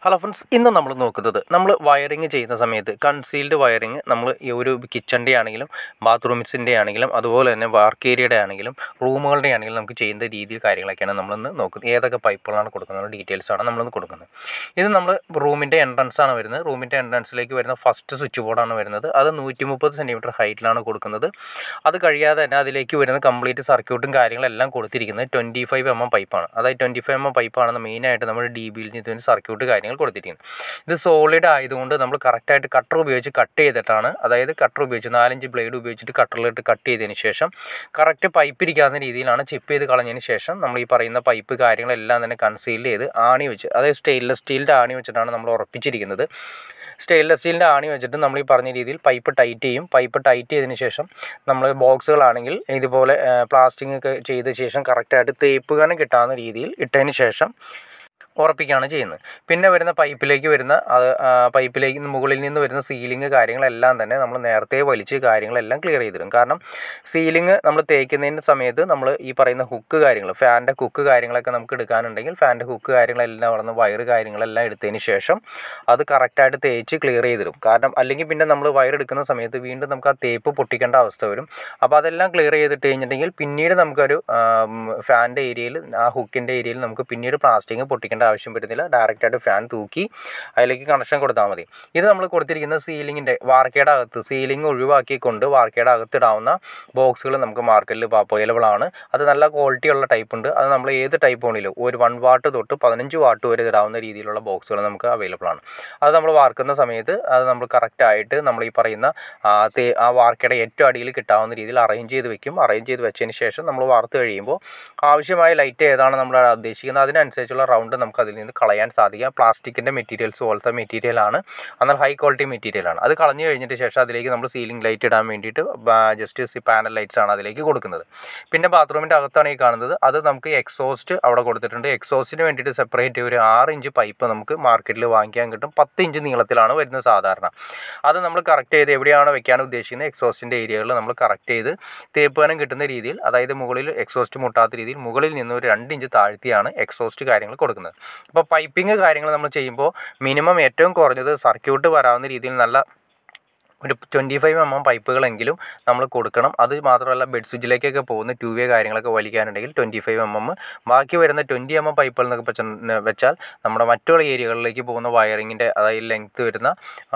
hello friends ഇന്ന് നമ്മൾ നോക്കുന്നത് നമ്മൾ വയറിങ് ചെയ്യുന്ന സമയത്ത് കൺസീൽഡ് വയറിങ് നമ്മൾ ഈ ഒരു കിച്ചൻ്റെ ആണെങ്കിലും ബാത്റൂംസിൻ്റെ ആണെങ്കിലും അതുപോലെ തന്നെ വർക്ക് ഏരിയയുടെ ആണെങ്കിലും റൂമുകളുടെ ആണെങ്കിലും നമുക്ക് ചെയ്യുന്ന രീതിയിൽ കാര്യങ്ങളൊക്കെയാണ് നമ്മളിന്ന് നോക്കുന്നത് ഏതൊക്കെ പൈപ്പുകളാണ് കൊടുക്കുന്നത് ഡീറ്റെയിൽസ് ആണ് നമ്മളിന്ന് കൊടുക്കുന്നത് ഇത് നമ്മൾ റൂമിൻ്റെ എൻട്രൻസ് ആണ് വരുന്നത് റൂമിൻ്റെ എൻട്രൻസിലേക്ക് വരുന്ന ഫസ്റ്റ് സ്വിച്ച് ബോർഡാണ് വരുന്നത് അത് നൂറ്റി മുപ്പത് സെൻറ്റിമീറ്റർ ഹൈറ്റിലാണ് കൊടുക്കുന്നത് അത് കഴിയാതെ തന്നെ അതിലേക്ക് വരുന്ന കംപ്ലീറ്റ് സർക്യൂട്ടും കാര്യങ്ങളെല്ലാം കൊടുത്തിരിക്കുന്നത് ട്വൻറ്റി ഫൈവ് എം എം പൈപ്പാണ് അതായത് ട്വൻറ്റി ഫൈവ് എം എം പൈപ്പാണ് മെയിനായിട്ട് നമ്മൾ ഡി ബിയിൽ നിന്ന് സർക്യൂട്ട് കാര്യങ്ങൾ കൊടുത്തിരിക്കുന്നത് ഇത് സോളിഡ് ആയതുകൊണ്ട് നമ്മൾ കറക്റ്റായിട്ട് കട്ടർ ഉപയോഗിച്ച് കട്ട് ചെയ്തിട്ടാണ് അതായത് കട്ടർ ഉപയോഗിച്ച് നാലഞ്ച് ബ്ലേഡ് ഉപയോഗിച്ചിട്ട് കട്ടറിലിട്ട് കട്ട് ചെയ്തതിന് ശേഷം കറക്റ്റ് പൈപ്പ് ഇരിക്കാവുന്ന രീതിയിലാണ് ചിപ്പ് ചെയ്ത് കളഞ്ഞതിന് ശേഷം നമ്മൾ ഈ പറയുന്ന പൈപ്പ് കാര്യങ്ങളെല്ലാം തന്നെ കൺസീൽ ചെയ്ത് ആണി വെച്ച് അതായത് സ്റ്റെയിൻലെസ് സ്റ്റീലിൻ്റെ ആണി വെച്ചിട്ടാണ് നമ്മൾ ഉറപ്പിച്ചിരിക്കുന്നത് സ്റ്റെയിൻലെസ് സ്റ്റീലിൻ്റെ ആണി വെച്ചിട്ട് നമ്മൾ ഈ പറഞ്ഞ രീതിയിൽ പൈപ്പ് ടൈറ്റ് ചെയ്യും പൈപ്പ് ടൈറ്റ് ചെയ്തതിന് ശേഷം നമ്മൾ ബോക്സുകളാണെങ്കിൽ ഇതുപോലെ പ്ലാസ്റ്റിക് ഒക്കെ ചെയ്ത ശേഷം കറക്റ്റായിട്ട് തേപ്പ് കനം കിട്ടാവുന്ന രീതിയിൽ ഇട്ടതിന് ശേഷം ഉറപ്പിക്കുകയാണ് ചെയ്യുന്നത് പിന്നെ വരുന്ന പൈപ്പിലേക്ക് വരുന്ന അത് പൈപ്പിലേക്ക് മുകളിൽ നിന്ന് വരുന്ന സീലിംഗ് കാര്യങ്ങളെല്ലാം തന്നെ നമ്മൾ നേരത്തെ വലിച്ച് കാര്യങ്ങളെല്ലാം ക്ലിയർ ചെയ്തിടും കാരണം സീലിംഗ് നമ്മൾ തേക്കുന്നതിന് സമയത്ത് നമ്മൾ ഈ പറയുന്ന ഹുക്ക് കാര്യങ്ങൾ ഫാനിൻ്റെ ഹുക്ക് കാര്യങ്ങളൊക്കെ നമുക്ക് എടുക്കാനുണ്ടെങ്കിൽ ഫാനിൻ്റെ ഹുക്ക് കാര്യങ്ങളെല്ലാം വളർന്ന് വയറ് കാര്യങ്ങളെല്ലാം എടുത്തതിന് ശേഷം അത് കറക്റ്റായിട്ട് തേച്ച് ക്ലിയർ ചെയ്തിടും കാരണം അല്ലെങ്കിൽ പിന്നെ നമ്മൾ വയർ എടുക്കുന്ന സമയത്ത് വീണ്ടും നമുക്ക് ആ തേപ്പ് പൊട്ടിക്കേണ്ട അവസ്ഥ വരും അപ്പോൾ അതെല്ലാം ക്ലിയർ ചെയ്തിട്ട് കഴിഞ്ഞിട്ടുണ്ടെങ്കിൽ പിന്നീട് നമുക്കൊരു ഫാനിൻ്റെ ഏരിയയിൽ ആ ഹുക്കിൻ്റെ ഏരിയയിൽ നമുക്ക് പിന്നീട് പ്ലാസ്റ്റിക് പൊട്ടിക്കേണ്ട ആവശ്യം വരുന്നില്ല ഡയറക്റ്റായിട്ട് ഫാൻ തൂക്കി അതിലേക്ക് കണക്ഷൻ കൊടുത്താൽ മതി ഇത് നമ്മൾ കൊടുത്തിരിക്കുന്ന സീലിങ്ങിൻ്റെ വാർക്കയുടെ അകത്ത് സീലിംഗ് ഒഴിവാക്കിക്കൊണ്ട് വാർക്കയുടെ അകത്തിടാവുന്ന ബോക്സുകൾ നമുക്ക് മാർക്കറ്റിൽ അവൈലബിൾ ആണ് അത് നല്ല ക്വാളിറ്റി ഉള്ള ടൈപ്പ് ഉണ്ട് അത് നമ്മൾ ഏത് ടൈപ്പ് വേണമെങ്കിലും ഒരു വൺ വാട്ട് തൊട്ട് പതിനഞ്ച് വാട്ട് വരെ ഇടാവുന്ന രീതിയിലുള്ള ബോക്സുകൾ നമുക്ക് അവൈലബിൾ ആണ് അത് നമ്മൾ വാർക്കുന്ന സമയത്ത് അത് നമ്മൾ കറക്റ്റായിട്ട് നമ്മൾ ഈ പറയുന്ന ആ വാർക്കയുടെ ഏറ്റവും അടിയിൽ കിട്ടാവുന്ന രീതിയിൽ അറേഞ്ച് ചെയ്ത് വെക്കും അറേഞ്ച് ചെയ്ത് വെച്ചതിന് ശേഷം നമ്മൾ വാർത്ത് കഴിയുമ്പോൾ ആവശ്യമായ ലൈറ്റ് ഏതാണ് നമ്മൾ ഉദ്ദേശിക്കുന്നത് അതിനനുസരിച്ചുള്ള റൗണ്ട് നമുക്ക് അതിൽ നിന്ന് കളയാൻ സാധിക്കുക പ്ലാസ്റ്റിക്കിൻ്റെ മെറ്റീരിയൽസ് പോലത്തെ മെറ്റീരിയലാണ് എന്നാൽ ഹൈ ക്വാളിറ്റി മെറ്റീരിയലാണ് അത് കളഞ്ഞു കഴിഞ്ഞിട്ട് ശേഷം അതിലേക്ക് നമ്മൾ സീലിംഗ് ലൈറ്റ് ഇടാൻ വേണ്ടിയിട്ട് ജസ്റ്റ് പാനൽ ലൈറ്റ്സ് ആണ് അതിലേക്ക് കൊടുക്കുന്നത് പിന്നെ ബാത്റൂമിൻ്റെ അകത്താണ് ഈ കാണുന്നത് അത് നമുക്ക് എക്സോസ്റ്റ് അവിടെ കൊടുത്തിട്ടുണ്ട് എക്സോസ്റ്റിന് വേണ്ടിയിട്ട് സെപ്പറേറ്റ് ഒരു ആറ് ഇഞ്ച് പൈപ്പ് നമുക്ക് മാർക്കറ്റിൽ വാങ്ങിക്കാൻ കിട്ടും പത്ത് ഇഞ്ച് നീളത്തിലാണ് വരുന്നത് സാധാരണ അത് നമ്മൾ കറക്റ്റ് ചെയ്ത് എവിടെയാണ് വെക്കാൻ ഉദ്ദേശിക്കുന്നത് എക്സോസ്റ്റിൻ്റെ ഏരിയകളിൽ നമ്മൾ കറക്റ്റ് ചെയ്ത് തേപ്പനം കിട്ടുന്ന രീതിയിൽ അതായത് മുകളിൽ എക്സോസ്റ്റ് മുട്ടാത്ത രീതിയിൽ മുകളിൽ നിന്ന് ഒരു രണ്ട് ഇഞ്ച് താഴ്ത്തിയാണ് എക്സോസ്റ്റ് കാര്യങ്ങൾ കൊടുക്കുന്നത് അപ്പോൾ പൈപ്പിംഗ് കാര്യങ്ങൾ നമ്മൾ ചെയ്യുമ്പോൾ മിനിമം ഏറ്റവും കുറഞ്ഞത് സർക്യൂട്ട് വരാവുന്ന രീതിയിൽ നല്ല ഒരു ട്വൻറ്റി ഫൈവ് എം എം പൈപ്പുകളെങ്കിലും നമ്മൾ കൊടുക്കണം അത് മാത്രമല്ല ബെഡ് സ്വിച്ചിലേക്കൊക്കെ പോകുന്ന ടു വേ കാര്യങ്ങളൊക്കെ വലിക്കാനുണ്ടെങ്കിൽ ട്വൻറ്റി ഫൈവ് എം എം ബാക്കി വരുന്ന ട്വൻറ്റി എം എം പൈപ്പുകൾ എന്നൊക്കെ വെച്ചാൽ നമ്മുടെ മറ്റുള്ള ഏരിയകളിലേക്ക് പോകുന്ന വയറിങ്ങിൻ്റെ അതായത് ലെങ്ത്ത് വരുന്ന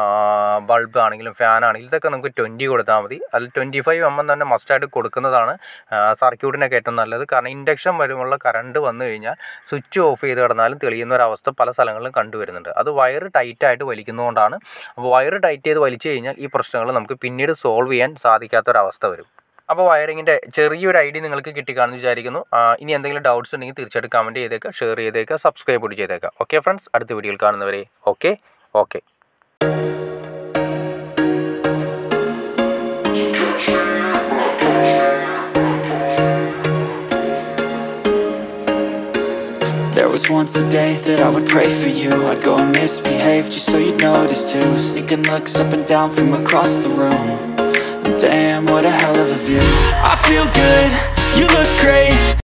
ബൾബ് ആണെങ്കിലും ഫാൻ ആണെങ്കിലും ഇതൊക്കെ നമുക്ക് ട്വൻറ്റി കൊടുത്താൽ മതി അതിൽ ട്വൻറ്റി ഫൈവ് എം എം തന്നെ മസ്റ്റായിട്ട് കൊടുക്കുന്നതാണ് സർക്യൂട്ടിനൊക്കെ ഏറ്റവും നല്ലത് കാരണം ഇൻഡക്ഷൻ വരുമുള്ള കറണ്ട് വന്നു കഴിഞ്ഞാൽ സ്വിച്ച് ഓഫ് ചെയ്ത് കിടന്നാലും തെളിയുന്ന ഒരു അവസ്ഥ പല സ്ഥലങ്ങളിലും കണ്ടുവരുന്നുണ്ട് അത് വയർ ടൈറ്റായിട്ട് വലിക്കുന്നതുകൊണ്ടാണ് അപ്പോൾ വയർ ടൈറ്റ് ചെയ്ത് വലിച്ചു കഴിഞ്ഞാൽ ഈ പ്രശ്നങ്ങൾ നമുക്ക് പിന്നീട് സോൾവ് ചെയ്യാൻ സാധിക്കാത്തൊരവസ്ഥ വരും അപ്പോൾ വയറിങ്ങിൻ്റെ ചെറിയൊരു ഐഡിയ നിങ്ങൾക്ക് കിട്ടിക്കാണെന്ന് വിചാരിക്കുന്നു ഇനി എന്തെങ്കിലും ഡൗട്ട്സ് ഉണ്ടെങ്കിൽ തീർച്ചയായിട്ടും കമൻറ്റ് ചെയ്തേക്കുക ഷെയർ ചെയ്തേക്കുക സബ്സ്ക്രൈബ് കൂടി ചെയ്തേക്കുക ഓക്കെ ഫ്രണ്ട്സ് അടുത്ത വീഡിയോയിൽ കാണുന്നവരെ okay okay There was once a day that I would pray for you I'd go and misbehave just so you'd notice too Sneaking looks up and down from across the room and Damn, what a hell of a view I feel good, you look great